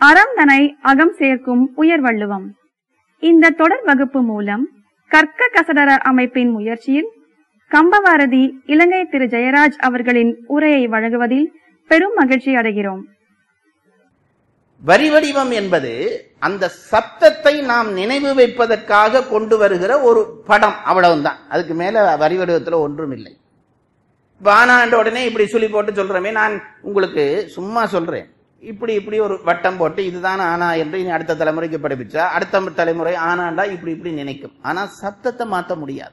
அறம் தனை அகம் சேர்க்கும் உயர்வள்ளுவம் இந்த தொடர் வகுப்பு மூலம் கற்க கசடர அமைப்பின் முயற்சியில் கம்பவாரதி இலங்கை திரு ஜெயராஜ் அவர்களின் உரையை வழங்குவதில் பெரும் மகிழ்ச்சி அடைகிறோம் வரி வடிவம் என்பது அந்த சப்தத்தை நாம் நினைவு வைப்பதற்காக கொண்டு வருகிற ஒரு படம் அவ்வளவுதான் அதுக்கு மேல வரி வடிவத்துல ஒன்றும் இல்லை இப்ப ஆனாண்ட உடனே இப்படி சொல்லி போட்டு சொல்றமே நான் உங்களுக்கு சும்மா சொல்றேன் இப்படி இப்படி ஒரு வட்டம் போட்டு இதுதான் ஆனா என்று இனி அடுத்த தலைமுறைக்கு படிப்பிச்சா அடுத்த தலைமுறை ஆனாண்டா இப்படி இப்படி நினைக்கும் ஆனா சப்தத்தை மாத்த முடியாது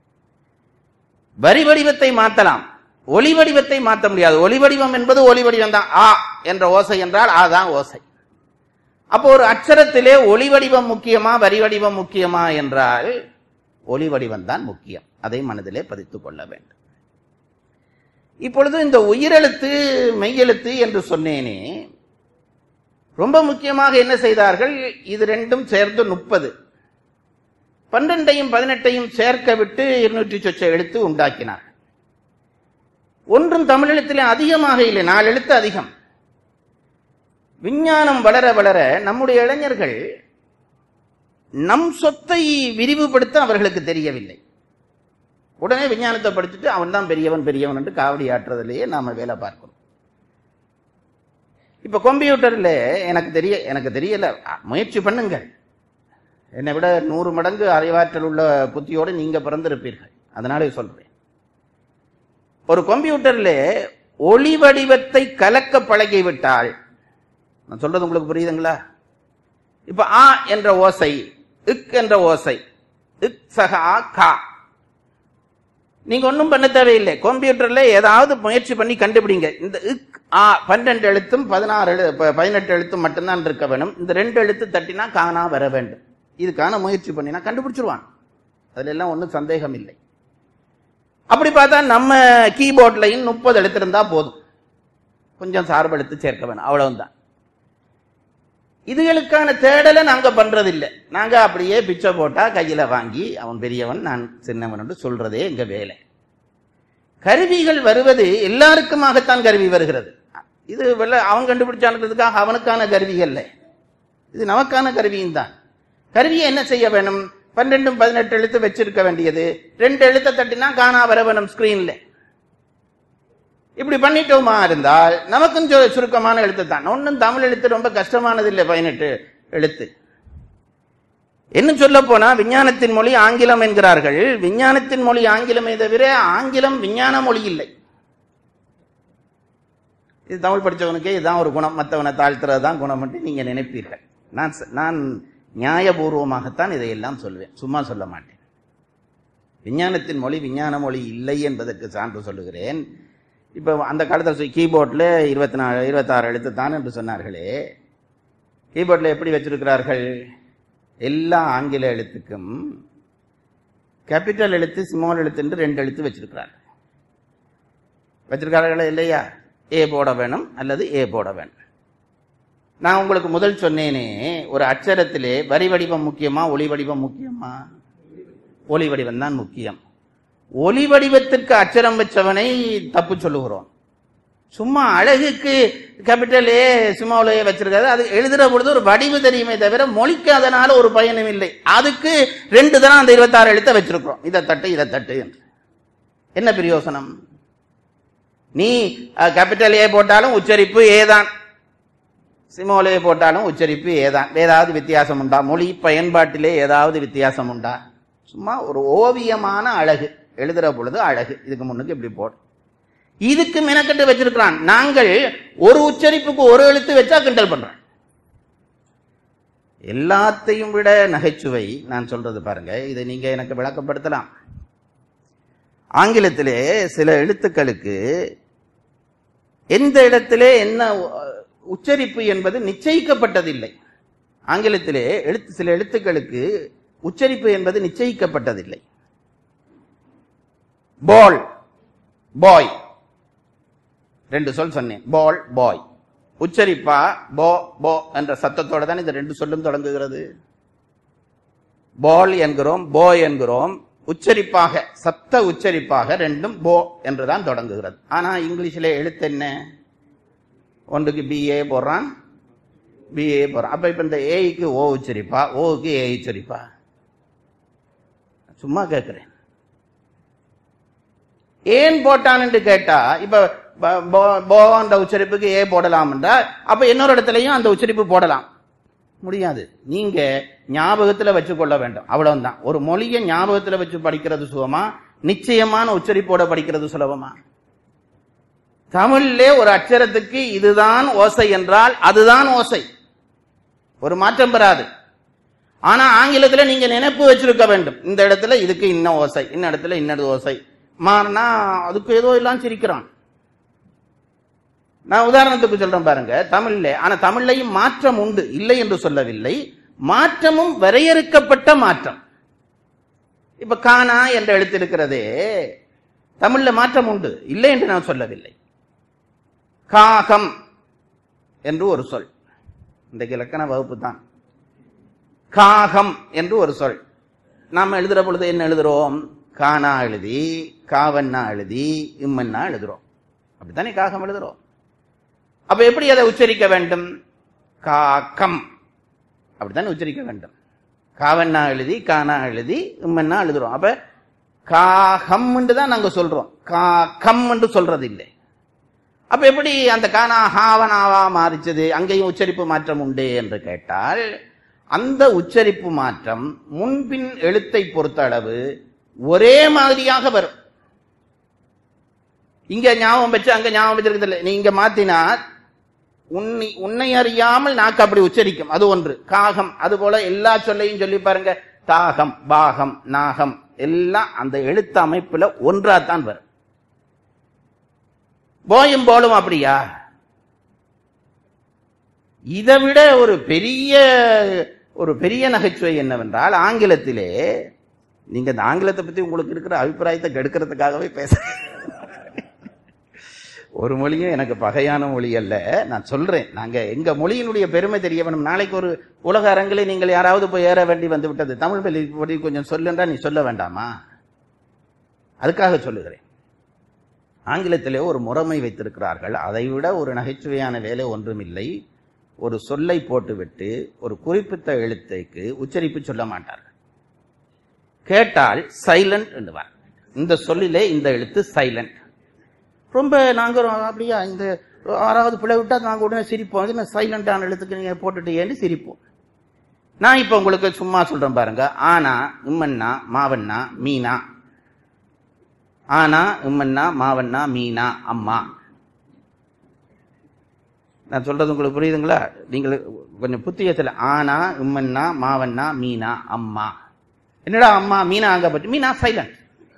வரி வடிவத்தை மாத்தலாம் ஒளி வடிவத்தை மாற்ற முடியாது ஒளி வடிவம் என்பது ஒளி வடிவம் தான் ஆ என்ற ஓசை என்றால் ஆ தான் ஓசை அப்போ ஒரு அச்சரத்திலே ஒளி வடிவம் முக்கியமா வரி வடிவம் முக்கியமா என்றால் ஒளி வடிவம் தான் முக்கியம் அதை மனதிலே பதித்துக் கொள்ள வேண்டும் இப்பொழுது இந்த உயிரெழுத்து மெய்யெழுத்து என்று சொன்னேனே ரொம்ப முக்கியமாக என்ன செய்தார்கள் இது ரெண்டும் சேர்ந்து முப்பது பன்னெண்டையும் பதினெட்டையும் சேர்க்க விட்டு இருநூற்றி சொச்ச எழுத்து உண்டாக்கினார் ஒன்றும் தமிழெழுத்திலே அதிகமாக இல்லை நாலு எழுத்து அதிகம் விஞ்ஞானம் வளர வளர நம்முடைய இளைஞர்கள் நம் சொத்தை விரிவுபடுத்த அவர்களுக்கு தெரியவில்லை உடனே விஞ்ஞானத்தை படிச்சுட்டு அவன் தான் பெரியவன் பெரியவன் என்று காவடி ஆட்டுறதுலயே நாம வேலை பார்க்கிறோம் இப்ப கம்ப்யூட்டர்ல எனக்கு தெரிய எனக்கு தெரியல முயற்சி பண்ணுங்கள் என்னை விட நூறு மடங்கு அறிவாற்றல் உள்ள புத்தியோடு நீங்க பிறந்திருப்பீர்கள் அதனாலே சொல்றேன் ஒரு கம்ப்யூட்டர்ல ஒளி வடிவத்தை கலக்க பழகிவிட்டால் நான் சொல்றது உங்களுக்கு புரியுதுங்களா இப்ப ஆ என்ற ஓசை இக் என்ற ஓசை இக் சகா கா நீங்க ஒன்றும் பண்ண தேவையில்லை கம்ப்யூட்டர்ல ஏதாவது முயற்சி பண்ணி கண்டுபிடிங்க இந்த இக் ஆ பன்னெண்டு எழுத்தும் பதினாறு எழு பதினெட்டு எழுத்தும் மட்டும்தான் இருக்க வேணும் இந்த ரெண்டு எழுத்து தட்டினா காணா வர வேண்டும் இதுக்கான முயற்சி பண்ணினா கண்டுபிடிச்சிருவான் அதுல எல்லாம் ஒன்றும் சந்தேகம் இல்லை அப்படி பார்த்தா நம்ம கீபோர்ட்லையும் முப்பது எழுத்து இருந்தா போதும் கொஞ்சம் சார்பு எழுத்து சேர்க்க வேணும் அவ்வளவுதான் இதுகளுக்கான தேடலை நாங்க பண்றதில்லை நாங்க அப்படியே பிச்சை போட்டா கையில வாங்கி அவன் பெரியவன் நான் சின்னவன் என்று சொல்றதே எங்க வேலை கருவிகள் வருவது எல்லாருக்குமாகத்தான் கருவி வருகிறது இது வெள்ள அவன் கண்டுபிடிச்சான்றதுக்காக அவனுக்கான கருவிகள்ல இது நமக்கான கருவியும் தான் கருவியை என்ன செய்ய வேணும் பன்னெண்டும் பதினெட்டு எழுத்து வச்சிருக்க வேண்டியது ரெண்டு எழுத்தை தட்டினா காணா வர வேணும் ஸ்கிரீன்ல இப்படி பண்ணிட்டோமா இருந்தால் நமக்கும் சு- சுருக்கமான எழுத்து தான் ஒன்றும் தமிழ் எழுத்து ரொம்ப கஷ்டமானது இல்லை பதினெட்டு எழுத்து என்ன சொல்ல போனா விஞ்ஞானத்தின் மொழி ஆங்கிலம் என்கிறார்கள் விஞ்ஞானத்தின் மொழி ஆங்கிலமே தவிர ஆங்கிலம் விஞ்ஞான மொழி இல்லை இது தமிழ் படிச்சவனுக்கே இதுதான் ஒரு குணம் மற்றவனை தாழ்த்துறது தான் குணம் என்று நீங்க நினைப்பீர்கள் நான் ச- நான் நியாயபூர்வமாகத்தான் இதையெல்லாம் சொல்வேன் சும்மா சொல்ல மாட்டேன் விஞ்ஞானத்தின் மொழி விஞ்ஞான மொழி இல்லை என்பதற்கு சான்று சொல்லுகிறேன் இப்போ அந்த காலத்தில் கீபோர்டில் இருபத்தி நாலு இருபத்தாறு எழுத்து தான் என்று சொன்னார்களே கீபோர்டில் எப்படி வச்சிருக்கிறார்கள் எல்லா ஆங்கில எழுத்துக்கும் கேபிட்டல் எழுத்து ஸ்மால் எழுத்து என்று ரெண்டு எழுத்து வச்சிருக்கிறார்கள் வச்சிருக்கார்களா இல்லையா ஏ போட வேணும் அல்லது ஏ போட வேணும் நான் உங்களுக்கு முதல் சொன்னேனே ஒரு அச்சரத்திலே வரி வடிவம் முக்கியமா ஒளி வடிவம் முக்கியமா ஒளி வடிவம் தான் முக்கியம் ஒலி வடிவத்திற்கு அச்சரம் வச்சவனை தப்பு சொல்லுகிறோம் சும்மா அழகுக்கு கேபிட்டல் ஏ சும்மாவிலே வச்சிருக்காது அது எழுதுற பொழுது ஒரு வடிவு தெரியுமே தவிர மொழிக்கு அதனால ஒரு பயனும் இல்லை அதுக்கு ரெண்டு தரம் அந்த இருபத்தாறு எழுத்த வச்சிருக்கிறோம் இதை தட்டு இதை தட்டு என்று என்ன பிரயோசனம் நீ கேபிட்டல் ஏ போட்டாலும் உச்சரிப்பு ஏதான் சிமோலே போட்டாலும் உச்சரிப்பு ஏதான் ஏதாவது வித்தியாசம் உண்டா மொழி பயன்பாட்டிலே ஏதாவது வித்தியாசம் உண்டா சும்மா ஒரு ஓவியமான அழகு எழுதுற பொழுது அழகு இதுக்கு முன்னுக்கு இப்படி போடு இதுக்கு மெனக்கட்டு வச்சிருக்கிறான் நாங்கள் ஒரு உச்சரிப்புக்கு ஒரு எழுத்து வச்சா கிண்டல் பண்றோம் எல்லாத்தையும் விட நகைச்சுவை நான் சொல்றது பாருங்க இதை நீங்க எனக்கு விளக்கப்படுத்தலாம் ஆங்கிலத்திலே சில எழுத்துக்களுக்கு எந்த இடத்திலே என்ன உச்சரிப்பு என்பது நிச்சயிக்கப்பட்டதில்லை ஆங்கிலத்திலே எழுத்து சில எழுத்துக்களுக்கு உச்சரிப்பு என்பது நிச்சயிக்கப்பட்டதில்லை பால் பாய் ரெண்டு சொல் சொன்னேன் பால் பாய் உச்சரிப்பா போ போ என்ற சத்தத்தோட தான் இந்த ரெண்டு சொல்லும் தொடங்குகிறது பால் என்கிறோம் போ என்கிறோம் உச்சரிப்பாக சப்த உச்சரிப்பாக ரெண்டும் போ என்றுதான் தொடங்குகிறது ஆனா இங்கிலீஷ்ல எழுத்து என்ன ஒன்றுக்கு பிஏ போடுறான் பிஏ போறோம் அப்ப இப்ப இந்த ஏக்கு ஓ உச்சரிப்பா ஓக்கு ஏ உச்சரிப்பா சும்மா கேட்கிறேன் ஏன் போட்டான்னு கேட்டா இப்ப ப- போ- போன்ற உச்சரிப்புக்கு ஏ போடலாம்ன்றா அப்ப இன்னொரு இடத்துலயும் அந்த உச்சரிப்பு போடலாம் முடியாது நீங்க ஞாபகத்துல வச்சுக்கொள்ள வேண்டும் அவ்வளவுதான் ஒரு மொழியை ஞாபகத்துல வச்சு படிக்கிறது சுலபமா நிச்சயமான உச்சரிப்போட படிக்கிறது சுலபமா தமிழ்ல ஒரு அச்சரத்துக்கு இதுதான் ஓசை என்றால் அதுதான் ஓசை ஒரு மாற்றம் பெறாது ஆனா ஆங்கிலத்துல நீங்க நினைப்பு வச்சிருக்க வேண்டும் இந்த இடத்துல இதுக்கு இன்ன ஓசை இந்த இடத்துல இன்னது ஓசை மாறினா அதுக்கு ஏதோ எல்லாம் சிரிக்கிறான் நான் உதாரணத்துக்கு சொல்றேன் பாருங்க தமிழ்ல ஆனா தமிழ்லையும் மாற்றம் உண்டு இல்லை என்று சொல்லவில்லை மாற்றமும் வரையறுக்கப்பட்ட மாற்றம் இப்ப கானா என்ற எழுத்து இருக்கிறதே தமிழ்ல மாற்றம் உண்டு இல்லை என்று நான் சொல்லவில்லை காகம் என்று ஒரு சொல் இன்றைக்கு இலக்கண வகுப்பு தான் காகம் என்று ஒரு சொல் நாம் எழுதுற பொழுது என்ன எழுதுறோம் கானா எழுதி காவன்னா எழுதி இம்மன்னா எழுதுறோம் அப்படித்தானே காகம் எழுதுறோம் அப்ப எப்படி அதை உச்சரிக்க வேண்டும் காக்கம் அப்படித்தானே உச்சரிக்க வேண்டும் காவன்னா எழுதி கானா எழுதி இம்மன்னா எழுதுறோம் அப்ப காகம் தான் நாங்க சொல்றோம் காக்கம் என்று சொல்றது இல்லை அப்ப எப்படி அந்த கானா ஹாவனாவா மாறிச்சது அங்கேயும் உச்சரிப்பு மாற்றம் உண்டு என்று கேட்டால் அந்த உச்சரிப்பு மாற்றம் முன்பின் எழுத்தை பொறுத்த அளவு ஒரே மாதிரியாக வரும் இங்க ஞாபகம் வச்சு அங்க ஞாபகம் வச்சிருக்கிறது இல்லை நீங்க மாத்தினா உன்னை உன்னை அறியாமல் நாக்கு அப்படி உச்சரிக்கும் அது ஒன்று காகம் அது போல எல்லா சொல்லையும் சொல்லி பாருங்க தாகம் பாகம் நாகம் எல்லாம் அந்த எழுத்து அமைப்புல ஒன்றாத்தான் வரும் போயும் போலும் அப்படியா இதை விட ஒரு பெரிய ஒரு பெரிய நகைச்சுவை என்னவென்றால் ஆங்கிலத்திலே நீங்க இந்த ஆங்கிலத்தை பத்தி உங்களுக்கு இருக்கிற அபிப்பிராயத்தை கெடுக்கிறதுக்காகவே பேச ஒரு மொழியும் எனக்கு பகையான மொழி அல்ல நான் சொல்றேன் நாங்க எங்க மொழியினுடைய பெருமை தெரிய வேணும் நாளைக்கு ஒரு உலக அரங்கிலே நீங்கள் யாராவது போய் ஏற வேண்டி வந்து விட்டது தமிழ் மொழி பற்றி கொஞ்சம் சொல்லுன்றா நீ சொல்ல வேண்டாமா அதுக்காக சொல்லுகிறேன் ஆங்கிலத்திலே ஒரு முறைமை வைத்திருக்கிறார்கள் அதைவிட ஒரு நகைச்சுவையான வேலை ஒன்றுமில்லை ஒரு சொல்லை போட்டுவிட்டு ஒரு குறிப்பிட்ட எழுத்துக்கு உச்சரிப்பு சொல்ல மாட்டார்கள் கேட்டால் சைலண்ட் என்றுவார் இந்த சொல்லிலே இந்த எழுத்து சைலண்ட் ரொம்ப நாங்க அப்படியா இந்த ஆறாவது பிள்ளை விட்டா நாங்க உடனே சிரிப்போம் இது சைலண்டான எழுத்துக்கு நீங்க போட்டுட்டீங்கன்னு சிரிப்போம் நான் இப்ப உங்களுக்கு சும்மா சொல்றேன் பாருங்க ஆனா இம்மன்னா மாவண்ணா மீனா ஆனா இம்மன்னா மாவண்ணா மீனா அம்மா நான் சொல்றது உங்களுக்கு புரியுதுங்களா நீங்கள் கொஞ்சம் புத்தியத்தில் ஆனா இம்மன்னா மாவண்ணா மீனா அம்மா என்னடா அம்மா மீனா அங்க பற்றி மீனா சைலண்ட்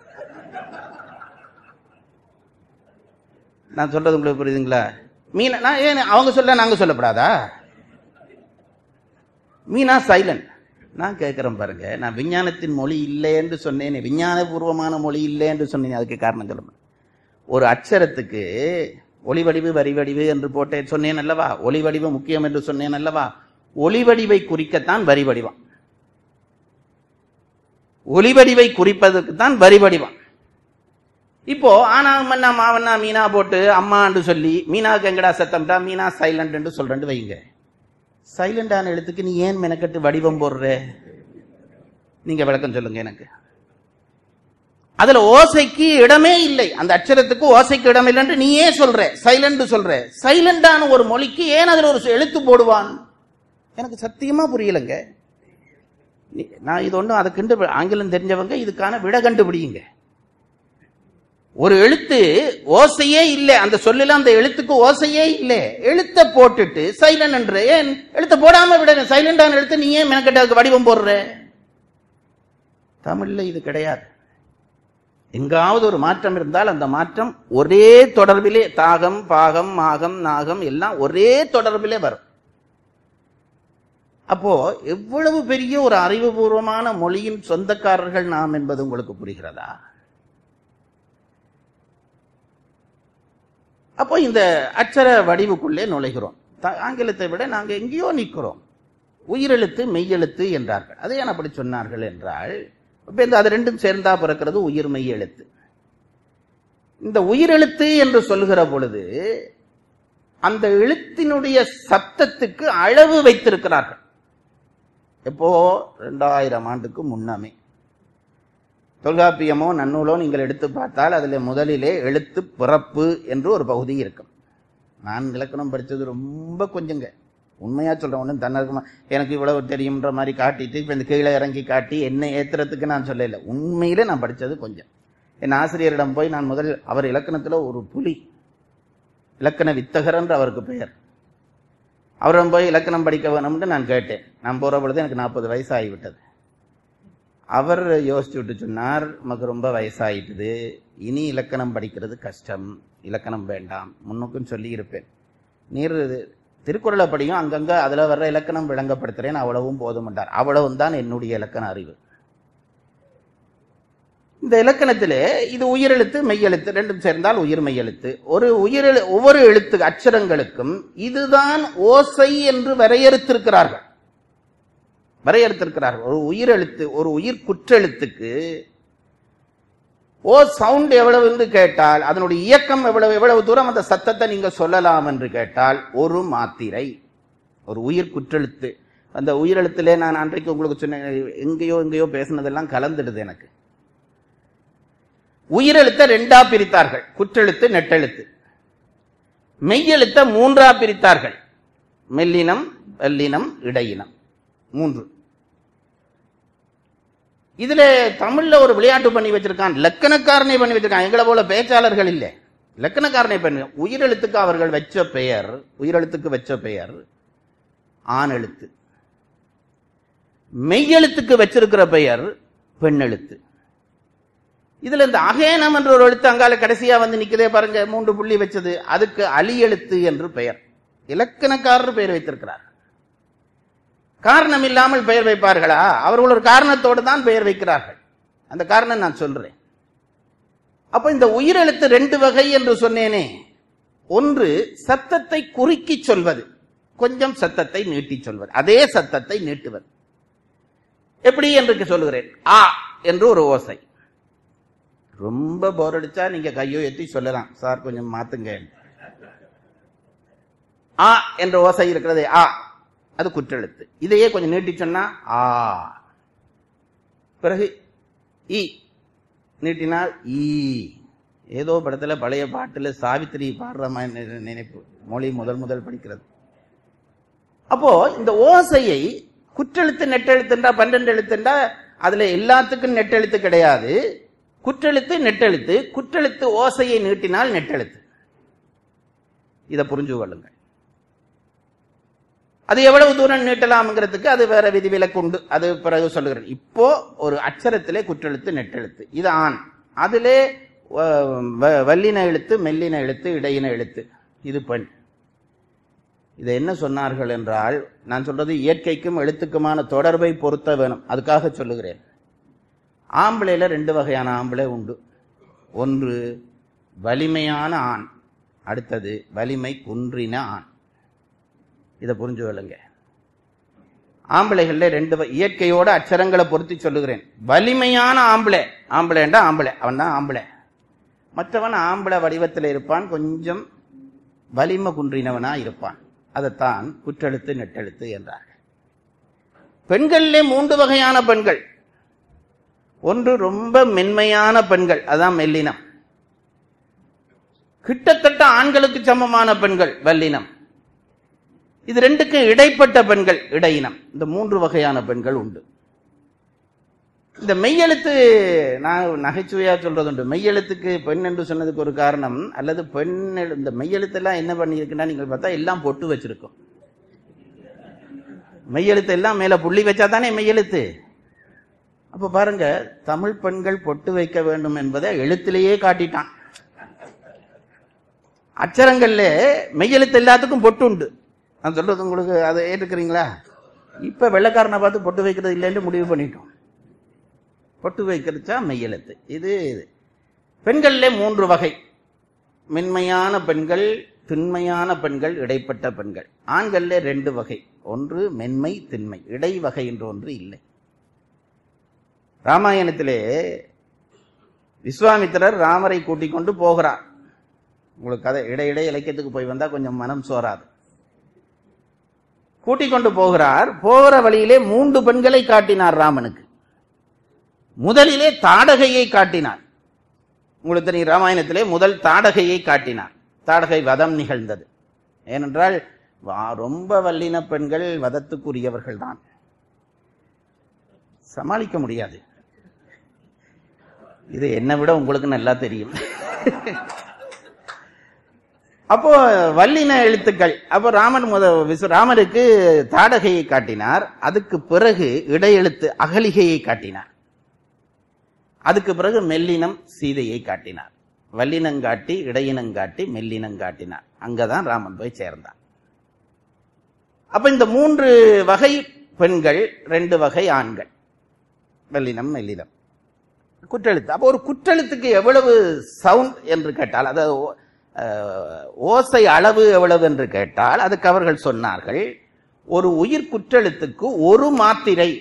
நான் சொல்றது உங்களுக்கு புரியுதுங்களா மீனா நான் ஏன் அவங்க சொல்ல நாங்க சொல்லப்படாதா மீனா சைலண்ட் நான் கேட்கிறேன் பாருங்க நான் விஞ்ஞானத்தின் மொழி இல்லை என்று சொன்னேன் விஞ்ஞானபூர்வமான மொழி இல்லை என்று சொன்னேன் அதுக்கு காரணம் சொல்ல ஒரு அச்சரத்துக்கு ஒளி வடிவு வரி வடிவு என்று போட்டேன் சொன்னேன் அல்லவா ஒளி வடிவு முக்கியம் என்று சொன்னேன் அல்லவா ஒளி வடிவை குறிக்கத்தான் வரி வடிவம் ஒளி வடிவை குறிப்பதற்கு தான் வரி வடிவம் இப்போ ஆனா மன்னா மாவண்ணா மீனா போட்டு அம்மான்னு சொல்லி மீனாவுக்கு எங்கடா சத்தம்டா மீனா சைலண்ட் என்று சொல்றேன் வைங்க சைலண்டான எழுத்துக்கு நீ ஏன் மெனக்கட்டு வடிவம் போடுற நீங்க விளக்கம் சொல்லுங்க எனக்கு அதுல ஓசைக்கு இடமே இல்லை அந்த அச்சரத்துக்கு ஓசைக்கு இடம் இல்லைன்னு நீ ஏன் சொல்ற சைலண்ட் சொல்ற சைலண்டான ஒரு மொழிக்கு ஏன் அதுல ஒரு எழுத்து போடுவான் எனக்கு சத்தியமா புரியலங்க நீ- நான் இது ஒண்ணும் அதுக்கு ஆங்கிலம் தெரிஞ்சவங்க இதுக்கான விட கண்டுபிடியுங்க ஒரு எழுத்து ஓசையே இல்லை அந்த சொல்லில அந்த எழுத்துக்கு ஓசையே இல்லை எழுத்த போட்டுட்டு சைலண்ட் என்ற ஏன் எழுத்த போடாம விட சைலண்டான எழுத்து நீ ஏன் மெனக்கட்ட அதுக்கு வடிவம் போடுற தமிழ்ல இது கிடையாது எங்காவது ஒரு மாற்றம் இருந்தால் அந்த மாற்றம் ஒரே தொடர்பிலே தாகம் பாகம் மாகம் நாகம் எல்லாம் ஒரே தொடர்பிலே வரும் அப்போ எவ்வளவு பெரிய ஒரு அறிவுபூர்வமான மொழியின் சொந்தக்காரர்கள் நாம் என்பது உங்களுக்கு புரிகிறதா அப்போ இந்த அச்சர வடிவுக்குள்ளே நுழைகிறோம் த- ஆங்கிலத்தை விட நாங்க எங்கேயோ நிற்கிறோம் உயிரெழுத்து மெய்யெழுத்து என்றார்கள் அதை ஏன் அப்படி சொன்னார்கள் என்றால் இப்ப இந்த அது ரெண்டும் சேர்ந்தா பிறக்கிறது உயிர் மெய் எழுத்து இந்த உயிரெழுத்து என்று சொல்கிற பொழுது அந்த எழுத்தினுடைய சத்தத்துக்கு அளவு வைத்திருக்கிறார்கள் எப்போ ரெண்டாயிரம் ஆண்டுக்கு முன்னமே தொல்காப்பியமோ நன்னூலோ நீங்கள் எடுத்து பார்த்தால் அதில் முதலிலே எழுத்து பிறப்பு என்று ஒரு பகுதி இருக்கும் நான் இலக்கணம் படித்தது ரொம்ப கொஞ்சங்க உண்மையா சொல்றேன் ஒன்றும் தன்னகமா எனக்கு இவ்வளவு தெரியும்ன்ற மாதிரி காட்டிட்டு இப்போ இந்த கீழே இறங்கி காட்டி என்ன ஏத்துறதுக்கு நான் சொல்லல உண்மையிலே நான் படித்தது கொஞ்சம் என் ஆசிரியரிடம் போய் நான் முதல் அவர் இலக்கணத்தில் ஒரு புலி இலக்கண வித்தகர் என்று அவருக்கு பெயர் அவரிடம் போய் இலக்கணம் படிக்க வேணும்னு நான் கேட்டேன் நான் போற பொழுது எனக்கு நாற்பது வயசு ஆகிவிட்டது அவர் யோசிச்சு விட்டு சொன்னார் நமக்கு ரொம்ப வயசாயிட்டுது இனி இலக்கணம் படிக்கிறது கஷ்டம் இலக்கணம் வேண்டாம் முன்னுக்கும் சொல்லி இருப்பேன் நீர் திருக்குறளை படியும் அங்கங்க அதுல வர்ற இலக்கணம் விளங்கப்படுத்துறேன் அவ்வளவும் போதும்ன்றார் அவ்வளவும் தான் என்னுடைய இலக்கண அறிவு இந்த இலக்கணத்திலே இது உயிரெழுத்து மெய்யெழுத்து ரெண்டும் சேர்ந்தால் உயிர் மெய்யெழுத்து ஒரு உயிரெழு ஒவ்வொரு எழுத்து அச்சரங்களுக்கும் இதுதான் ஓசை என்று வரையறுத்திருக்கிறார்கள் வரையறுத்திருக்கிறார்கள் ஒரு உயிரெழுத்து ஒரு உயிர் குற்றெழுத்துக்கு ஓ சவுண்ட் எவ்வளவு என்று கேட்டால் அதனுடைய இயக்கம் எவ்வளவு எவ்வளவு தூரம் அந்த சத்தத்தை நீங்க சொல்லலாம் என்று கேட்டால் ஒரு மாத்திரை ஒரு உயிர் குற்றெழுத்து அந்த உயிரெழுத்திலே நான் அன்றைக்கு உங்களுக்கு சொன்னேன் எங்கேயோ எங்கேயோ பேசினதெல்லாம் கலந்துடுது எனக்கு உயிரெழுத்த ரெண்டா பிரித்தார்கள் குற்றெழுத்து நெட்டெழுத்து மெய்யெழுத்த மூன்றா பிரித்தார்கள் மெல்லினம் வல்லினம் இடையினம் மூன்று இதுல தமிழ்ல ஒரு விளையாட்டு பண்ணி வச்சிருக்கான் லக்கணக்காரனை பண்ணி வச்சிருக்கான் எங்களை போல பேச்சாளர்கள் இல்லை லக்கணக்காரனை பண்ணி உயிரெழுத்துக்கு அவர்கள் வச்ச பெயர் உயிரெழுத்துக்கு வச்ச பெயர் ஆண் எழுத்து மெய்யெழுத்துக்கு வச்சிருக்கிற பெயர் பெண்ணெழுத்து இதுல இந்த அகேனம் என்ற ஒரு எழுத்து அங்கால கடைசியா வந்து நிக்குதே பாருங்க மூன்று புள்ளி வச்சது அதுக்கு அலி எழுத்து என்று பெயர் இலக்கணக்காரர் பெயர் வைத்திருக்கிறார் காரணம் இல்லாமல் பெயர் வைப்பார்களா அவர்கள் ஒரு காரணத்தோடு தான் பெயர் வைக்கிறார்கள் அந்த காரணம் நான் சொல்றேன் அப்ப இந்த உயிரெழுத்து ரெண்டு வகை என்று சொன்னேனே ஒன்று சத்தத்தை குறுக்கி சொல்வது கொஞ்சம் சத்தத்தை நீட்டி சொல்வது அதே சத்தத்தை நீட்டுவது எப்படி என்று சொல்லுகிறேன் ஆ என்று ஒரு ஓசை ரொம்ப போர் அடிச்சா நீங்க கையோ எத்தி சொல்லலாம் சார் கொஞ்சம் மாத்துங்க ஆ என்ற ஓசை இருக்கிறதே ஆ அது குற்றெழுத்து இதையே கொஞ்சம் நீட்டி சொன்னா ஆ பிறகு இ நீட்டினால் ஈ ஏதோ படத்துல பழைய பாட்டுல சாவித்திரி பாடுற மாதிரி நினை- நினைப்பு மொழி முதல் முதல் படிக்கிறது அப்போ இந்த ஓசையை குற்றெழுத்து நெட்டெழுத்துண்டா பன்னெண்டு எழுத்துண்டா அதுல எல்லாத்துக்கும் நெட்டெழுத்து கிடையாது குற்றெழுத்து நெட்டெழுத்து குற்றெழுத்து ஓசையை நீட்டினால் நெட்டெழுத்து இதை புரிஞ்சு கொள்ளுங்கள் அது எவ்வளவு தூரம் நீட்டலாம்ங்கிறதுக்கு அது வேற விதிவிலக்கு உண்டு அது பிறகு சொல்லுகிறேன் இப்போ ஒரு அச்சரத்திலே குற்றெழுத்து நெட்டெழுத்து இது ஆண் அதிலே அஹ், வ- வல்லின எழுத்து மெல்லின எழுத்து இடையின எழுத்து இது பெண் இதை என்ன சொன்னார்கள் என்றால் நான் சொல்றது இயற்கைக்கும் எழுத்துக்குமான தொடர்பை பொருத்த வேணும் அதுக்காக சொல்லுகிறேன் ஆம்பளையில ரெண்டு வகையான ஆம்பளை உண்டு ஒன்று வலிமையான ஆண் அடுத்தது வலிமை குன்றின ஆண் இதை புரிஞ்சு கொள்ளுங்க ஆம்பளைகள்ல ரெண்டு வ- இயற்கையோட அச்சரங்களை பொருத்தி சொல்லுகிறேன் வலிமையான ஆம்பளை ஆம்பளைண்டா ஆம்பளை அவன் தான் ஆம்பளை மற்றவன் ஆம்பளை வடிவத்தில் இருப்பான் கொஞ்சம் வலிமை குன்றினவனா இருப்பான் அதைத்தான் குற்றெழுத்து நெட்டெழுத்து என்றார்கள் பெண்களிலே மூன்று வகையான பெண்கள் ஒன்று ரொம்ப மென்மையான பெண்கள் அதான் மெல்லினம் கிட்டத்தட்ட ஆண்களுக்கு சமமான பெண்கள் வல்லினம் இது ரெண்டுக்கும் இடைப்பட்ட பெண்கள் இடையினம் இந்த மூன்று வகையான பெண்கள் உண்டு இந்த மெய்யெழுத்து நான் நகைச்சுவையா சொல்றது உண்டு மெய்யெழுத்துக்கு பெண் என்று சொன்னதுக்கு ஒரு காரணம் அல்லது பெண் எழு- இந்த மெய்யெழுத்தெல்லாம் என்ன பண்ணியிருக்குன்னா நீங்கள் பார்த்தா எல்லாம் பொட்டு வச்சிருக்கோம் மெய்யெழுத்து எல்லாம் மேல புள்ளி வச்சா தானே மெய்யெழுத்து அப்ப பாருங்க தமிழ் பெண்கள் பொட்டு வைக்க வேண்டும் என்பதை எழுத்திலேயே காட்டிட்டான் அச்சரங்கள்ல மெய்யெழுத்து எல்லாத்துக்கும் பொட்டு உண்டு நான் சொல்றது உங்களுக்கு அதை ஏற்றுக்கிறீங்களா இப்ப வெள்ளைக்காரனை பார்த்து பொட்டு வைக்கிறது இல்லைன்னு முடிவு பண்ணிட்டோம் பொட்டு வைக்கிறச்சா மெய்யெழுத்து இது இது பெண்கள்ல மூன்று வகை மென்மையான பெண்கள் திண்மையான பெண்கள் இடைப்பட்ட பெண்கள் ஆண்கள்ல ரெண்டு வகை ஒன்று மென்மை திண்மை இடை வகை என்று ஒன்று இல்லை ராமாயணத்திலே விஸ்வாமித்திரர் ராமரை கூட்டிக் கொண்டு போகிறார் உங்களுக்கு கதை இடையிடையே இலக்கியத்துக்கு போய் வந்தா கொஞ்சம் மனம் சோறாது கூட்டிக் கொண்டு போகிறார் போகிற வழியிலே மூன்று பெண்களை காட்டினார் ராமனுக்கு முதலிலே தாடகையை காட்டினார் உங்களுக்கு தெரியும் ராமாயணத்திலே முதல் தாடகையை காட்டினார் தாடகை வதம் நிகழ்ந்தது ஏனென்றால் வா- ரொம்ப வல்லின பெண்கள் வதத்துக்குரியவர்கள் தான் சமாளிக்க முடியாது இது என்னை விட உங்களுக்கு நல்லா தெரியும் அப்போ வல்லின எழுத்துக்கள் அப்போ ராமன் முத விசு- ராமருக்கு தாடகையை காட்டினார் அதுக்கு பிறகு இடையெழுத்து அகலிகையை காட்டினார் அதுக்கு பிறகு மெல்லினம் சீதையை காட்டினார் வல்லினங்காட்டி இடையினங்காட்டி மெல்லினங்காட்டினார் அங்கதான் ராமன் போய் சேர்ந்தார் அப்ப இந்த மூன்று வகை பெண்கள் ரெண்டு வகை ஆண்கள் வெள்ளினம் மெல்லினம் குற்றெழுத்து அப்போ ஒரு குற்றெழுத்துக்கு எவ்வளவு சவுண்ட் என்று கேட்டால் அதாவது ஓ- அஹ், ஓசை அளவு எவ்வளவு என்று கேட்டால் அதுக்கு அவர்கள் சொன்னார்கள் ஒரு உயிர் குற்றெழுத்துக்கு ஒரு மாத்திரை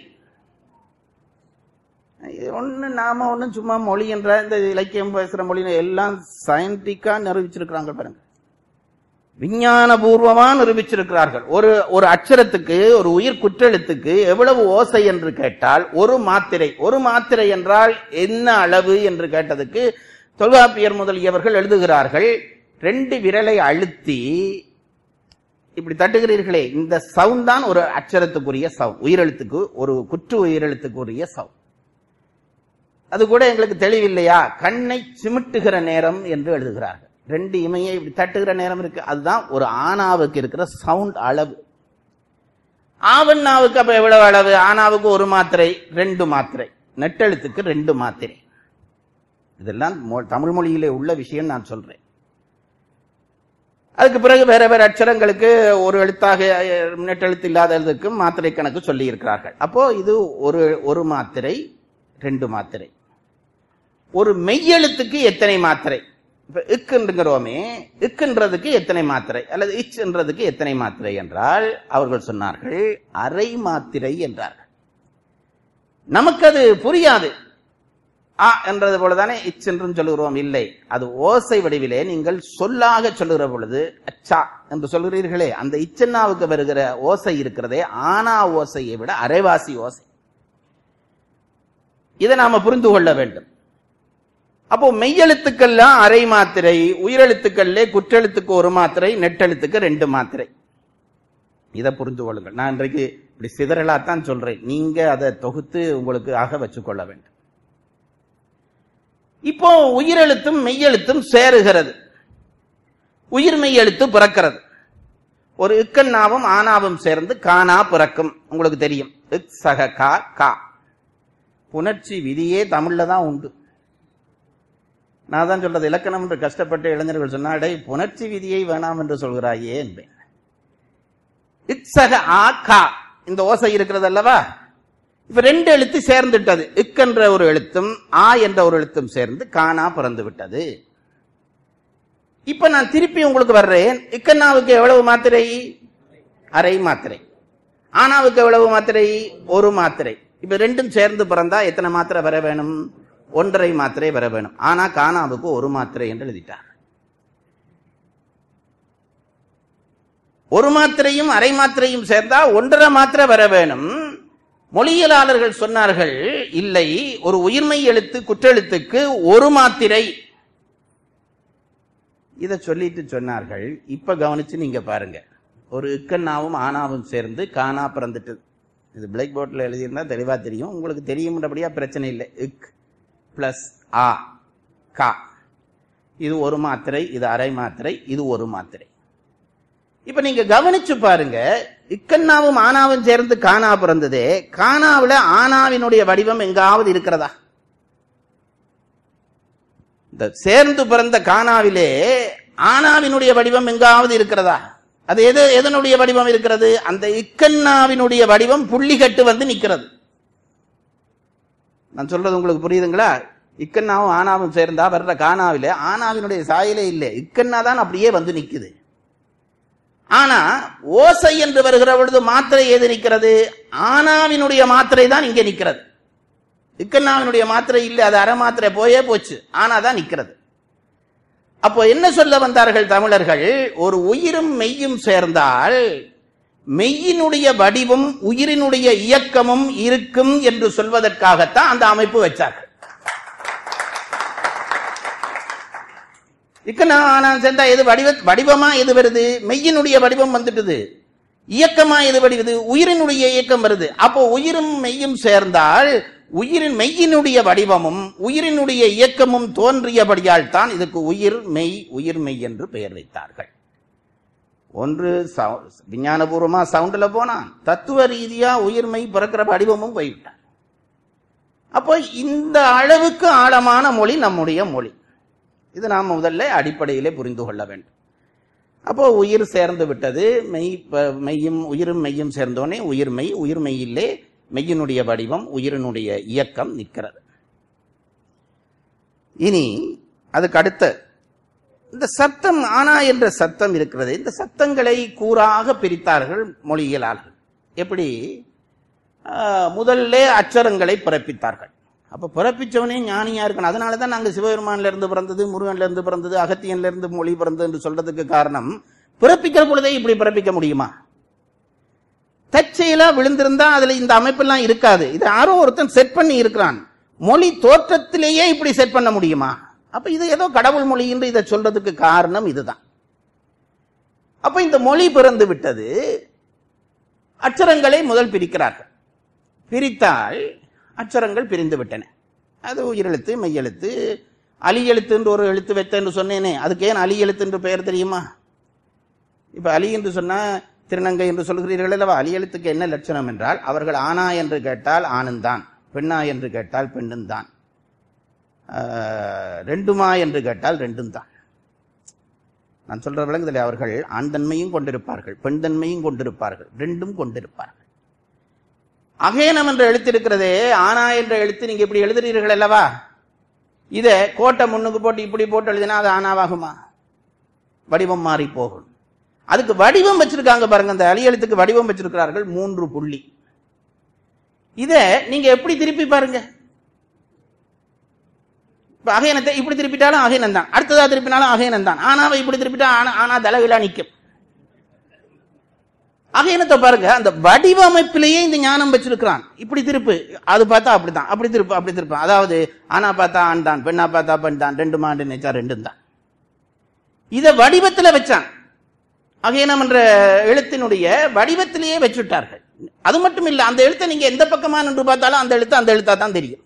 இது ஒண்ணு நாம ஒண்ணும் சும்மா மொழி என்ற இந்த இலக்கியம் பேசுற மொழி எல்லாம் சயின்டிக்கா நிரூபிச்சிருக்கிறாங்க பாருங்க விஞ்ஞானபூர்வமா நிரூபிச்சிருக்கிறார்கள் ஒரு ஒரு அச்சரத்துக்கு ஒரு உயிர் குற்றெழுத்துக்கு எவ்வளவு ஓசை என்று கேட்டால் ஒரு மாத்திரை ஒரு மாத்திரை என்றால் என்ன அளவு என்று கேட்டதுக்கு தொல்காப்பியர் முதலியவர்கள் எழுதுகிறார்கள் ரெண்டு விரலை அழுத்தி இப்படி தட்டுகிறீர்களே இந்த சவுண்ட் தான் ஒரு அச்சரத்துக்குரிய சவுண்ட் உயிரெழுத்துக்கு ஒரு குற்று உயிரெழுத்துக்குரிய சவுண்ட் அது கூட எங்களுக்கு தெளிவில்லையா கண்ணை சிமிட்டுகிற நேரம் என்று எழுதுகிறார்கள் ரெண்டு இமையை இப்படி தட்டுகிற நேரம் இருக்கு அதுதான் ஒரு ஆணாவுக்கு இருக்கிற சவுண்ட் அளவு ஆவண்ணாவுக்கு அப்ப எவ்வளவு அளவு ஆனாவுக்கு ஒரு மாத்திரை ரெண்டு மாத்திரை நெட்டெழுத்துக்கு ரெண்டு மாத்திரை இதெல்லாம் மொ- தமிழ் மொழியிலே உள்ள விஷயம் நான் சொல்றேன் அதுக்கு பிறகு வேற வேற அச்சரங்களுக்கு ஒரு எழுத்தாக அஹ், நெட்டெழுத்து இல்லாததுக்கும் மாத்திரை கணக்கு சொல்லி இருக்கிறார்கள் அப்போ இது ஒரு ஒரு மாத்திரை ரெண்டு மாத்திரை ஒரு மெய்யெழுத்துக்கு எத்தனை மாத்திரை இப்ப இக்குன்றோமே இக்குன்றதுக்கு எத்தனை மாத்திரை அல்லது இச்ன்றதுக்கு எத்தனை மாத்திரை என்றால் அவர்கள் சொன்னார்கள் அரை மாத்திரை என்றார்கள் நமக்கு அது புரியாது ஆ என்றது போலதானே இச் என்றும் சொல்லுகிறோம் இல்லை அது ஓசை வடிவிலே நீங்கள் சொல்லாக சொல்லுகிற பொழுது அச்சா என்று சொல்கிறீர்களே அந்த இச்சன்னாவுக்கு வருகிற ஓசை இருக்கிறதே ஆனா ஓசையை விட அரைவாசி ஓசை இதை நாம புரிந்து கொள்ள வேண்டும் அப்போ மெய்யெழுத்துக்கெல்லாம் அரை மாத்திரை உயிரெழுத்துக்கள்லே குற்றெழுத்துக்கு ஒரு மாத்திரை நெட்டெழுத்துக்கு ரெண்டு மாத்திரை இதை புரிந்து கொள்ளுங்கள் நான் இன்றைக்கு இப்படி சிதறலாத்தான் சொல்றேன் நீங்க அதை தொகுத்து உங்களுக்கு ஆக வச்சுக்கொள்ள வேண்டும் இப்போ உயிரெழுத்தும் மெய்யெழுத்தும் சேருகிறது உயிர் மெய்யெழுத்து பிறக்கிறது ஒரு இக்கண்ணாவும் ஆனாவும் சேர்ந்து கானா பிறக்கும் உங்களுக்கு தெரியும் இக் சக கா கா புணர்ச்சி விதியே தமிழ்ல தான் உண்டு நான் தான் சொல்றது இலக்கணம் என்று கஷ்டப்பட்ட இளைஞர்கள் சொன்னா "டேய், புணர்ச்சி விதியை வேணாம் என்று சொல்கிறாயே என்பேன் இக்ஸக ஆ கா இந்த ஓசை இருக்கிறது அல்லவா இப்ப ரெண்டு எழுத்து சேர்ந்துட்டது இக் என்ற ஒரு எழுத்தும் ஆ என்ற ஒரு எழுத்தும் சேர்ந்து கானா பிறந்து விட்டது இப்ப நான் திருப்பி உங்களுக்கு வர்றேன் இக்கண்ணாவுக்கு எவ்வளவு மாத்திரை அரை மாத்திரை ஆனாவுக்கு எவ்வளவு மாத்திரை ஒரு மாத்திரை இப்ப ரெண்டும் சேர்ந்து பிறந்தா எத்தனை மாத்திரை வர வேணும் ஒன்றரை மாத்திரை வர வேணும் ஆனா கானாவுக்கு ஒரு மாத்திரை என்று எழுதிட்டார் ஒரு மாத்திரையும் அரை மாத்திரையும் சேர்ந்தா ஒன்றரை மாத்திரை வர வேணும் மொழியியலாளர்கள் சொன்னார்கள் இல்லை ஒரு உயிர்மை எழுத்து குற்றெழுத்துக்கு ஒரு மாத்திரை இத சொல்லிட்டு சொன்னார்கள் இப்ப கவனிச்சு நீங்க பாருங்க ஒரு இக்கண்ணாவும் ஆனாவும் சேர்ந்து கானா பிறந்துட்டு இது பிளாக் போர்டில் எழுதியிருந்தா தெளிவா தெரியும் உங்களுக்கு தெரியும்ன்றபடியா பிரச்சனை இல்லை இக் பிளஸ் ஆ கா இது ஒரு மாத்திரை இது அரை மாத்திரை இது ஒரு மாத்திரை இப்ப நீங்க கவனிச்சு பாருங்க இக்கண்ணாவும் ஆனாவும் சேர்ந்து கானா பிறந்ததே கானாவுல ஆனாவினுடைய வடிவம் எங்காவது இருக்கிறதா இந்த சேர்ந்து பிறந்த கானாவிலே ஆனாவினுடைய வடிவம் எங்காவது இருக்கிறதா அது எது எதனுடைய வடிவம் இருக்கிறது அந்த இக்கண்ணாவினுடைய வடிவம் புள்ளிகட்டு வந்து நிக்கிறது நான் சொல்றது உங்களுக்கு புரியுதுங்களா இக்கண்ணாவும் ஆனாவும் சேர்ந்தா வர்ற கானாவிலே ஆனாவினுடைய சாயலே இல்லை இக்கண்ணா தான் அப்படியே வந்து நிக்குது ஆனா ஓசை என்று வருகிற பொழுது மாத்திரை ஏது நிக்கிறது ஆனாவினுடைய மாத்திரை தான் இங்கே நிக்கிறது இக்கண்ணாவினுடைய மாத்திரை இல்லை அது அரை மாத்திரை போயே போச்சு ஆனா தான் நிக்கிறது அப்போ என்ன சொல்ல வந்தார்கள் தமிழர்கள் ஒரு உயிரும் மெய்யும் சேர்ந்தால் மெய்யினுடைய வடிவும் உயிரினுடைய இயக்கமும் இருக்கும் என்று சொல்வதற்காகத்தான் அந்த அமைப்பு வச்சார்கள் இக்கனா ஆனா சேர்ந்தா எது வடிவ வடிவமா எது வருது மெய்யினுடைய வடிவம் வந்துட்டுது இயக்கமா எது வடிவது உயிரினுடைய இயக்கம் வருது அப்போ உயிரும் மெய்யும் சேர்ந்தால் உயிரின் மெய்யினுடைய வடிவமும் உயிரினுடைய இயக்கமும் தோன்றியபடியால் தான் இதுக்கு உயிர் மெய் உயிர் மெய் என்று பெயர் வைத்தார்கள் ஒன்று சவு- விஞ்ஞானபூர்வமா சவுண்டுல போனா தத்துவ ரீதியா உயிர்மை பிறக்கிற வடிவமும் போய்விட்டார் அப்போ இந்த அளவுக்கு ஆழமான மொழி நம்முடைய மொழி இது நாம் முதல்ல அடிப்படையிலே புரிந்து கொள்ள வேண்டும் அப்போ உயிர் சேர்ந்து விட்டது மெய் ப- மெய்யும் உயிரும் மெய்யும் சேர்ந்தோனே உயிர் மெய் உயிர் மெய்யிலே மெய்யினுடைய வடிவம் உயிரினுடைய இயக்கம் நிற்கிறது இனி அதுக்கு அடுத்த இந்த சத்தம் ஆனா என்ற சத்தம் இருக்கிறது இந்த சத்தங்களை கூறாக பிரித்தார்கள் மொழியியலாளர்கள் எப்படி ஆஹ், முதல்ல அச்சரங்களை பிறப்பித்தார்கள் அப்ப பிறப்பிச்சவனே ஞானியா இருக்கணும் அதனால தான் நாங்க சிவபெருமான்ல இருந்து பிறந்தது முருகன்ல இருந்து பிறந்தது அகத்தியன்ல இருந்து மொழி பிறந்தது என்று சொல்றதுக்கு காரணம் பிறப்பிக்கிற பொழுதே இப்படி பிறப்பிக்க முடியுமா தற்செயலா விழுந்திருந்தா அதுல இந்த அமைப்பெல்லாம் இருக்காது இது யாரோ ஒருத்தன் செட் பண்ணி இருக்கிறான் மொழி தோற்றத்திலேயே இப்படி செட் பண்ண முடியுமா அப்ப இது ஏதோ கடவுள் மொழி என்று இதை சொல்றதுக்கு காரணம் இதுதான் அப்ப இந்த மொழி பிறந்து விட்டது அச்சரங்களை முதல் பிரிக்கிறார்கள் பிரித்தால் அச்சரங்கள் பிரிந்து விட்டன அது உயிரெழுத்து மெய்யெழுத்து அலி எழுத்து என்று ஒரு எழுத்து வைத்தேன்னு சொன்னேனே அதுக்கு ஏன் அலி எழுத்து என்று பெயர் தெரியுமா இப்ப அலி என்று சொன்னா திருநங்கை என்று சொல்கிறீர்கள் அல்லவா அலி எழுத்துக்கு என்ன லட்சணம் என்றால் அவர்கள் ஆனா என்று கேட்டால் ஆணுந்தான் பெண்ணா என்று கேட்டால் பெண்ணும் தான் ஆஹ், ரெண்டுமா என்று கேட்டால் ரெண்டும் தான் நான் சொல்ற விளங்குதலை அவர்கள் ஆண் தன்மையும் கொண்டிருப்பார்கள் பெண் தன்மையும் கொண்டிருப்பார்கள் ரெண்டும் கொண்டிருப்பார்கள் அகேனம் என்ற எழுத்து இருக்கிறதே ஆனா என்ற எழுத்து நீங்க இப்படி எழுதுறீர்கள் அல்லவா இத கோட்டை முன்னுக்கு போட்டு இப்படி போட்டு எழுதினா அது ஆனாவாகுமா வடிவம் மாறி போகும் அதுக்கு வடிவம் வச்சிருக்காங்க பாருங்க அந்த அலி எழுத்துக்கு வடிவம் வச்சிருக்கிறார்கள் மூன்று புள்ளி இத நீங்க எப்படி திருப்பி பாருங்க இப்ப அகையனத்தை இப்படி திருப்பிட்டாலும் அகையனம் தான் அடுத்ததா திருப்பினாலும் அகையனம் தான் ஆனாவை இப்படி திருப்பிட்டா ஆனா ஆனா தலைவிழா நிக்கும் அகையனத்தை பாருங்க அந்த வடிவமைப்பிலேயே இந்த ஞானம் வச்சிருக்கிறான் இப்படி திருப்பு அது பார்த்தா அப்படிதான் அப்படி திருப்பு அப்படி திருப்பு அதாவது ஆனா பார்த்தா ஆண் தான் பெண்ணா பார்த்தா பெண் தான் ரெண்டு மாண்டு நினைச்சா ரெண்டும் தான் இத வடிவத்துல வச்சான் அகையனம் என்ற எழுத்தினுடைய வடிவத்திலேயே வச்சுட்டார்கள் அது மட்டும் இல்ல அந்த எழுத்தை நீங்க எந்த பக்கமா நின்று பார்த்தாலும் அந்த எழுத்து அந்த எழுத்தா தான் தெரியும்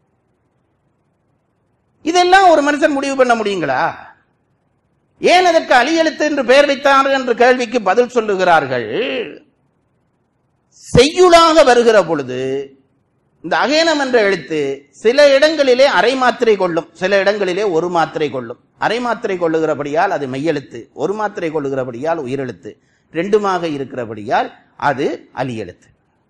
இதெல்லாம் ஒரு மனுஷன் முடிவு பண்ண முடியுங்களா ஏன் அதற்கு அலி எழுத்து என்று பெயர் வைத்தார் என்ற கேள்விக்கு பதில் சொல்லுகிறார்கள் செய்யுளாக வருகிற பொழுது இந்த அகேனம் என்ற எழுத்து சில இடங்களிலே அரை மாத்திரை கொள்ளும் சில இடங்களிலே ஒரு மாத்திரை கொள்ளும் அரை மாத்திரை கொள்ளுகிறபடியால் அது மெய்யெழுத்து ஒரு மாத்திரை கொள்ளுகிறபடியால் உயிரெழுத்து ரெண்டுமாக இருக்கிறபடியால் அது அலி எழுத்து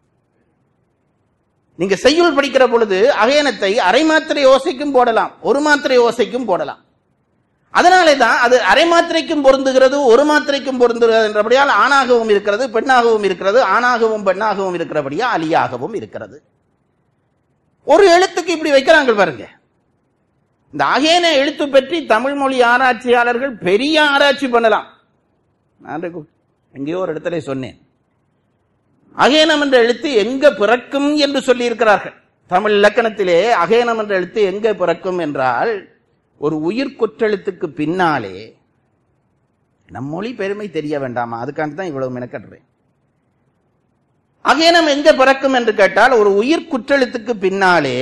நீங்க செய்யுள் படிக்கிற பொழுது அகேனத்தை அரை மாத்திரை ஓசைக்கும் போடலாம் ஒரு மாத்திரை ஓசைக்கும் போடலாம் அதனாலே தான் அது அரை மாத்திரைக்கும் பொருந்துகிறது ஒரு மாத்திரைக்கும் பொருந்துகிறது என்றபடியால் ஆணாகவும் இருக்கிறது பெண்ணாகவும் இருக்கிறது ஆணாகவும் பெண்ணாகவும் இருக்கிறபடியா அலியாகவும் இருக்கிறது ஒரு எழுத்துக்கு இப்படி வைக்கிறாங்க பாருங்க இந்த அகேன எழுத்து பற்றி தமிழ் மொழி ஆராய்ச்சியாளர்கள் பெரிய ஆராய்ச்சி பண்ணலாம் நான் கு- எங்கேயோ ஒரு இடத்துல சொன்னேன் அகேனம் என்ற எழுத்து எங்க பிறக்கும் என்று சொல்லி இருக்கிறார்கள் தமிழ் இலக்கணத்திலே அகேனம் என்ற எழுத்து எங்க பிறக்கும் என்றால் ஒரு உயிர் குற்றெழுத்துக்கு பின்னாலே நம் மொழி பெருமை தெரிய வேண்டாமா அதுக்காண்டி தான் இவ்வளவு மெனக்கட்டுறேன் அகேனம் எங்க பிறக்கும் என்று கேட்டால் ஒரு உயிர் குற்றெழுத்துக்கு பின்னாலே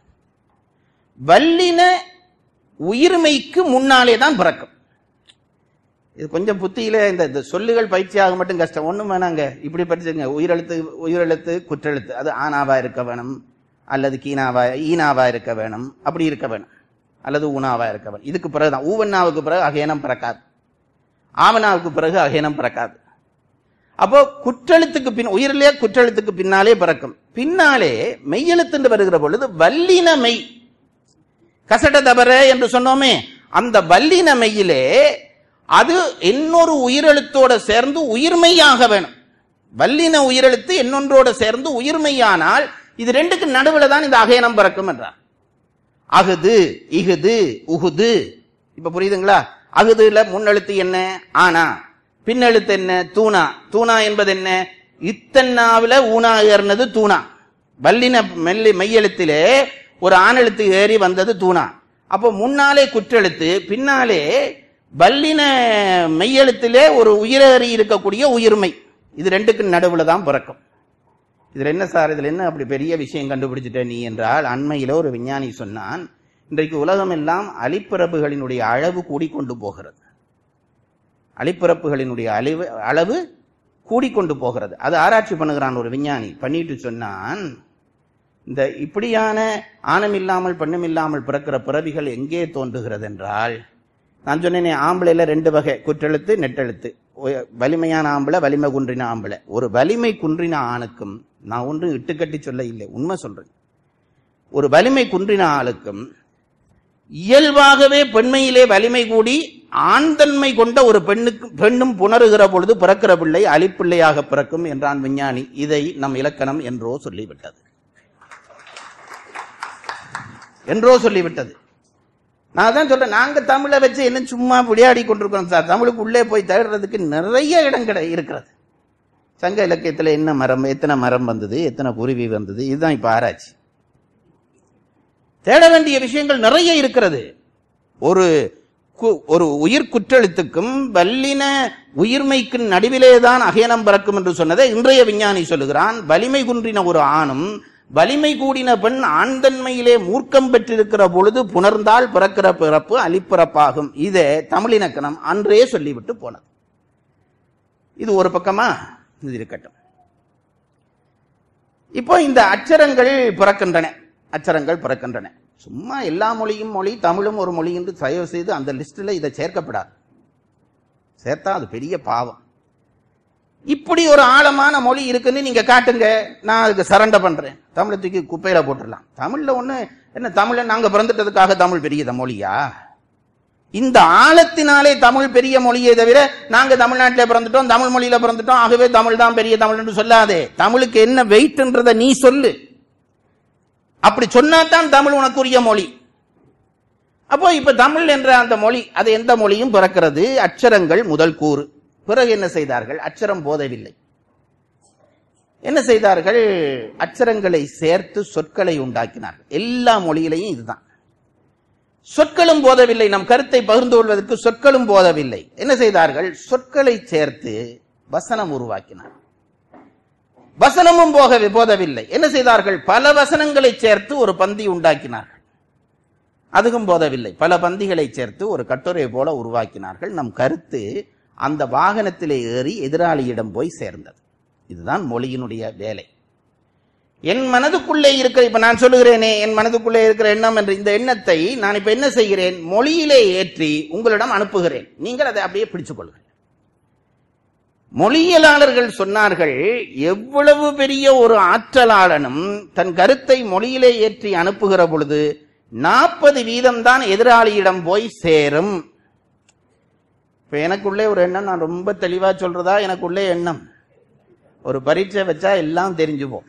வல்லின உயிர்மைக்கு முன்னாலே தான் பிறக்கும் இது கொஞ்சம் புத்தியில இந்த இந்த சொல்லுகள் பயிற்சியாக மட்டும் கஷ்டம் ஒண்ணும் வேணாங்க இப்படி படிச்சுங்க உயிரெழுத்து உயிரெழுத்து குற்றெழுத்து அது ஆனாவா இருக்க வேணும் அல்லது கீனாவா ஈனாவா இருக்க வேணும் அப்படி இருக்க வேணும் அல்லது ஊனாவா இருக்க வேணும் இதுக்கு பிறகுதான் ஊவண்ணாவுக்கு பிறகு அகேனம் பிறக்காது ஆவனாவுக்கு பிறகு அகேனம் பிறக்காது அப்போ குற்றெழுத்துக்கு பின் உயிரிலே குற்றெழுத்துக்கு பின்னாலே பிறக்கும் பின்னாலே மெய்யெழுத்து வருகிற பொழுது வல்லின மெய் கசட தபர என்று சொன்னோமே அந்த வல்லின மெய்யிலே அது இன்னொரு உயிரெழுத்தோட சேர்ந்து உயிர்மெய்யாக வேணும் வல்லின உயிரெழுத்து இன்னொன்றோட சேர்ந்து உயிர்மெய்யானால் இது ரெண்டுக்கு நடுவில் தான் இந்த அகேனம் பிறக்கும் என்றார் அகுது இகுது உகுது இப்ப புரியுதுங்களா அகுதுல முன்னெழுத்து என்ன ஆனா பின்னெழுத்து என்ன தூணா தூணா என்பது என்ன இத்தன்னாவில ஊனா ஏறினது தூணா வல்லின மெல்லி மெய்யெழுத்திலே ஒரு ஆணெழுத்து ஏறி வந்தது தூணா அப்போ முன்னாலே குற்றெழுத்து பின்னாலே வல்லின மெய்யெழுத்திலே ஒரு உயிரேறி இருக்கக்கூடிய உயிர்மை இது ரெண்டுக்கு நடுவுல தான் பிறக்கும் இதுல என்ன சார் இதுல என்ன அப்படி பெரிய விஷயம் கண்டுபிடிச்சிட்ட நீ என்றால் அண்மையில ஒரு விஞ்ஞானி சொன்னான் இன்றைக்கு உலகம் எல்லாம் அலிப்பிறப்புகளினுடைய அளவு கூடிக்கொண்டு போகிறது அலிப்பிறப்புகளினுடைய அழிவு அளவு கூடிக்கொண்டு போகிறது அது ஆராய்ச்சி பண்ணுகிறான் ஒரு விஞ்ஞானி பண்ணிட்டு சொன்னான் இந்த இப்படியான ஆணம் இல்லாமல் பெண்ணும் இல்லாமல் பிறக்கிற பிறவிகள் எங்கே தோன்றுகிறது என்றால் நான் சொன்னேனே ஆம்பளைல ரெண்டு வகை குற்றெழுத்து நெட்டெழுத்து ஒ- வலிமையான ஆம்பளை வலிமை குன்றின ஆம்பளை ஒரு வலிமை குன்றின ஆணுக்கும் நான் ஒன்றும் இட்டுக்கட்டி சொல்ல இல்லை உண்மை சொல்றேன் ஒரு வலிமை குன்றின ஆளுக்கும் இயல்பாகவே பெண்மையிலே வலிமை கூடி ஆண்தன்மை கொண்ட ஒரு பெண்ணுக்கு பெண்ணும் புணருகிற பொழுது பிறக்கிற பிள்ளை அலிப்பிள்ளையாக பிறக்கும் என்றான் விஞ்ஞானி இதை நம் இலக்கணம் என்றோ சொல்லிவிட்டது என்றோ சொல்லிவிட்டது நான் தான் சொல்றேன் நாங்க தமிழை வச்சு என்ன சும்மா விளையாடி கொண்டிருக்கிறோம் சார் தமிழுக்கு உள்ளே போய் தேடுறதுக்கு நிறைய இடம் கிடை இருக்கிறது சங்க இலக்கியத்துல என்ன மரம் எத்தனை மரம் வந்தது எத்தனை குருவி வந்தது இதுதான் இப்ப ஆராய்ச்சி தேட வேண்டிய விஷயங்கள் நிறைய இருக்கிறது ஒரு கு- ஒரு உயிர் குற்றெழுத்துக்கும் வல்லின உயிர்மைக்கு நடுவிலேதான் அகேனம் பிறக்கும் என்று சொன்னதை இன்றைய விஞ்ஞானி சொல்லுகிறான் வலிமை குன்றின ஒரு ஆணும் வலிமை கூடின பெண் ஆண்தன்மையிலே மூர்க்கம் பெற்றிருக்கிற பொழுது புணர்ந்தால் பிறக்கிற பிறப்பு அலிப்பிறப்பாகும் இதே தமிழினக்கணம் அன்றே சொல்லிவிட்டு போனது இது ஒரு பக்கமா இது இருக்கட்டும் இப்போ இந்த அச்சரங்கள் பிறக்கின்றன அச்சரங்கள் பிறக்கின்றன சும்மா எல்லா மொழியும் மொழி தமிழும் ஒரு மொழி என்று தயவு செய்து அந்த லிஸ்ட்ல இதை சேர்க்கப்படாது சேர்த்தா அது பெரிய பாவம் இப்படி ஒரு ஆழமான மொழி இருக்குன்னு நீங்க காட்டுங்க நான் அதுக்கு சரண்டை பண்றேன் தமிழை தூக்கி குப்பையில போட்டுடலாம் தமிழ்ல ஒண்ணு என்ன தமிழ நாங்க பிறந்துட்டதுக்காக தமிழ் பெரியத மொழியா இந்த ஆழத்தினாலே தமிழ் பெரிய மொழியை தவிர நாங்க தமிழ்நாட்டில பிறந்துட்டோம் தமிழ் மொழியில பிறந்துட்டோம் ஆகவே தமிழ் தான் பெரிய தமிழ் என்று சொல்லாதே தமிழுக்கு என்ன வெயிட்ன்றத நீ சொல்லு அப்படி சொன்னாதான் தமிழ் உனக்குரிய மொழி அப்போ இப்ப தமிழ் என்ற அந்த மொழி அது எந்த மொழியும் பிறக்கிறது அச்சரங்கள் முதல் கூறு பிறகு என்ன செய்தார்கள் அச்சரம் போதவில்லை என்ன செய்தார்கள் அச்சரங்களை சேர்த்து சொற்களை உண்டாக்கினார்கள் எல்லா மொழியிலையும் இதுதான் சொற்களும் போதவில்லை நம் கருத்தை பகிர்ந்து கொள்வதற்கு சொற்களும் போதவில்லை என்ன செய்தார்கள் சொற்களை சேர்த்து வசனம் உருவாக்கினார் வசனமும் போக போதவில்லை என்ன செய்தார்கள் பல வசனங்களை சேர்த்து ஒரு பந்தி உண்டாக்கினார்கள் அதுவும் போதவில்லை பல பந்திகளை சேர்த்து ஒரு கட்டுரை போல உருவாக்கினார்கள் நம் கருத்து அந்த வாகனத்திலே ஏறி எதிராளியிடம் போய் சேர்ந்தது இதுதான் மொழியினுடைய வேலை என் மனதுக்குள்ளே இருக்கிற இப்ப நான் சொல்லுகிறேனே என் மனதுக்குள்ளே இருக்கிற எண்ணம் என்ற இந்த எண்ணத்தை நான் இப்ப என்ன செய்கிறேன் மொழியிலே ஏற்றி உங்களிடம் அனுப்புகிறேன் நீங்கள் அதை அப்படியே பிடிச்சுக் கொள்ளுங்கள் மொழியியலாளர்கள் சொன்னார்கள் எவ்வளவு பெரிய ஒரு ஆற்றலாளனும் தன் கருத்தை மொழியிலே ஏற்றி அனுப்புகிற பொழுது நாற்பது வீதம் தான் எதிராளியிடம் போய் சேரும் இப்ப எனக்குள்ளே ஒரு எண்ணம் நான் ரொம்ப தெளிவா சொல்றதா எனக்குள்ளே எண்ணம் ஒரு பரீட்சை வச்சா எல்லாம் தெரிஞ்சுப்போம்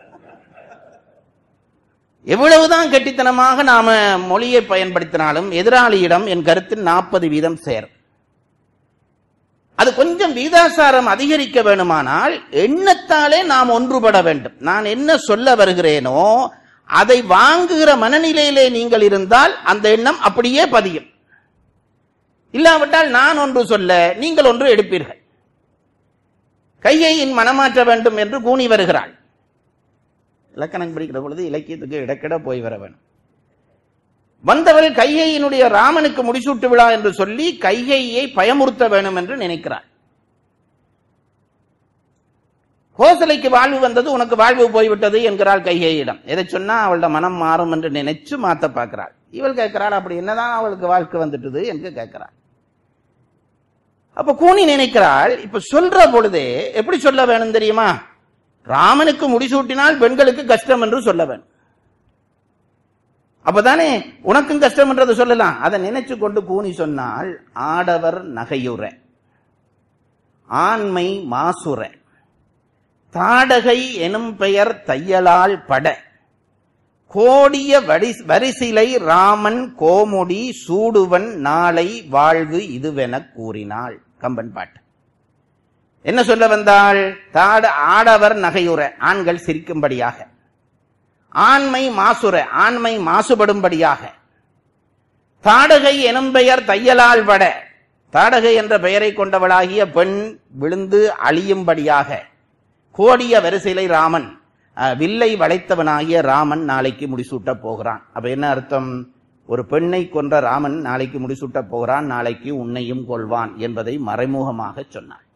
எவ்வளவுதான் கெட்டித்தனமாக நாம மொழியை பயன்படுத்தினாலும் எதிராளியிடம் என் கருத்தில் நாற்பது வீதம் சேரும் அது கொஞ்சம் வீதாசாரம் அதிகரிக்க வேணுமானால் எண்ணத்தாலே நாம் ஒன்றுபட வேண்டும் நான் என்ன சொல்ல வருகிறேனோ அதை வாங்குகிற மனநிலையிலே நீங்கள் இருந்தால் அந்த எண்ணம் அப்படியே பதியும் இல்லாவிட்டால் நான் ஒன்று சொல்ல நீங்கள் ஒன்று எடுப்பீர்கள் கையையின் மனமாற்ற வேண்டும் என்று கூணி வருகிறாள் இலக்கணம் படிக்கிற பொழுது இலக்கியத்துக்கு இடக்கிட போய் வர வேணும் வந்தவள் கையையினுடைய ராமனுக்கு முடிசூட்டு விழா என்று சொல்லி கைகையை பயமுறுத்த வேணும் என்று நினைக்கிறாள் கோசலைக்கு வாழ்வு வந்தது உனக்கு வாழ்வு போய்விட்டது என்கிறாள் கைகையிடம் எதை சொன்னா அவளோட மனம் மாறும் என்று நினைச்சு மாத்த பார்க்கிறாள் இவள் கேட்கிறாள் அப்படி என்னதான் அவளுக்கு வாழ்க்கை வந்துட்டது என்று கேட்கிறாள் அப்ப கூனி நினைக்கிறாள் இப்ப சொல்ற பொழுதே எப்படி சொல்ல வேணும் தெரியுமா ராமனுக்கு முடிசூட்டினால் பெண்களுக்கு கஷ்டம் என்று சொல்ல வேணும் அப்பதானே உனக்கும் கஷ்டம் என்றதை சொல்லலாம் அதை நினைச்சு கொண்டு கூனி சொன்னால் ஆடவர் நகையுற ஆண்மை மாசுற தாடகை எனும் பெயர் தையலால் பட கோடிய வடி- வரிசிலை ராமன் கோமுடி சூடுவன் நாளை வாழ்வு இதுவென கூறினாள் கம்பன் பாட்டு என்ன சொல்ல வந்தாள் தாட ஆடவர் நகையுற ஆண்கள் சிரிக்கும்படியாக ஆண்மை மாசுற ஆண்மை மாசுபடும்படியாக தாடகை எனும் பெயர் தையலால் வட தாடகை என்ற பெயரை கொண்டவளாகிய பெண் விழுந்து அழியும்படியாக கோடிய வரிசையிலை ராமன் அஹ், வில்லை வளைத்தவனாகிய ராமன் நாளைக்கு முடிசூட்டப் போகிறான் அப்ப என்ன அர்த்தம் ஒரு பெண்ணை கொன்ற ராமன் நாளைக்கு முடிசூட்டப் போகிறான் நாளைக்கு உன்னையும் கொள்வான் என்பதை மறைமுகமாக சொன்னாள்